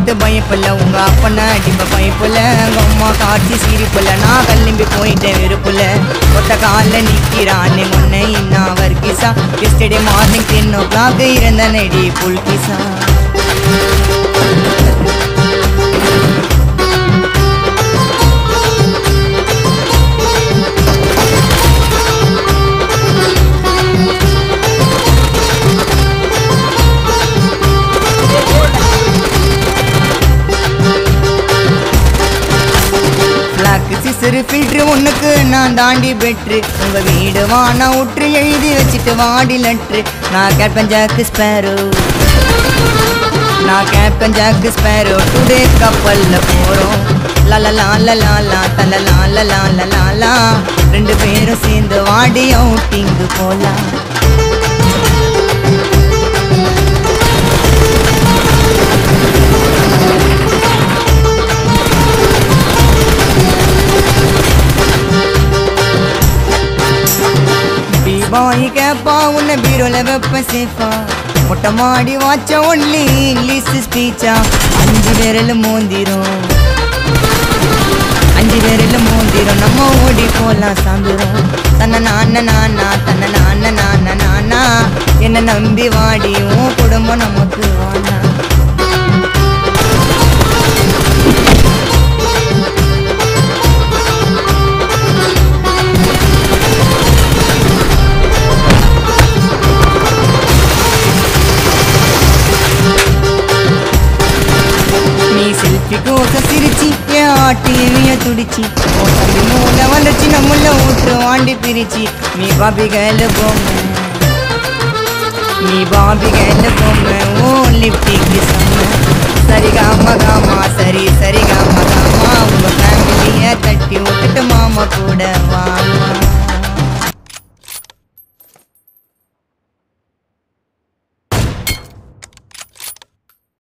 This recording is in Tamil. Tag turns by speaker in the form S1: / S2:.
S1: பார்த்து பயப்பில்ல உங்க அப்பனை அடிப்ப பயப்பில்ல உங்க அம்மா காட்சி சிரிப்புல நான் கல்லிம்பி போயிட்டேன் வெறுப்புல ஒத்த காலில் நிக்கிறானே முன்ன இன்னும் வர்க்கிசா yesterday morning ten o'clock இருந்த நடி புல்கிசா பிளாக் சிசரு ஃபில்ட்ரு உனக்கு நான் தாண்டி பெற்று உங்க வீடு வானா உற்று எழுதி வச்சுட்டு வாடி லட்ரு நான் கேட்பேன் ஜாக்கு ஸ்பேரோ நான் கேப்டன் ஜாக்கு ஸ்பேரோ டுடே கப்பல்ல போறோம் லல லால லாலா தல லால லால லாலா ரெண்டு பேரும் சேர்ந்து வாடி அவுட்டிங்கு போலாம் பாய் கேப்பா உன்னை பீரோல வெப்ப சேஃபா மொட்டை மாடி வாச்ச ஒன்லி இங்கிலீஷ் ஸ்பீச்சா அஞ்சு விரல் மோந்திரும் அஞ்சு விரல் மோந்திரும் நம்ம ஓடி போலாம் சாந்துரும் தன்ன நான நானா தன்ன நான நான நானா என்ன நம்பி வாடி உன் குடும்பம் நமக்கு வானா நீ செல்ஃபி கோச சிரிச்சி என் ஆட்டிய துடிச்சி உன் தம்பி மூல வந்துச்சு நம்மள ஊற்று வாண்டி பிரிச்சி நீ பாபி கேல பொம்மை நீ பாபி கேல பொம்மை ஓ லிப்டிக்கு செம்ம சரி காமா காமா சரி சரி காமா காமா உங்க ஃபேமிலிய தட்டி விட்டுட்டு மாமா கூட வாங்க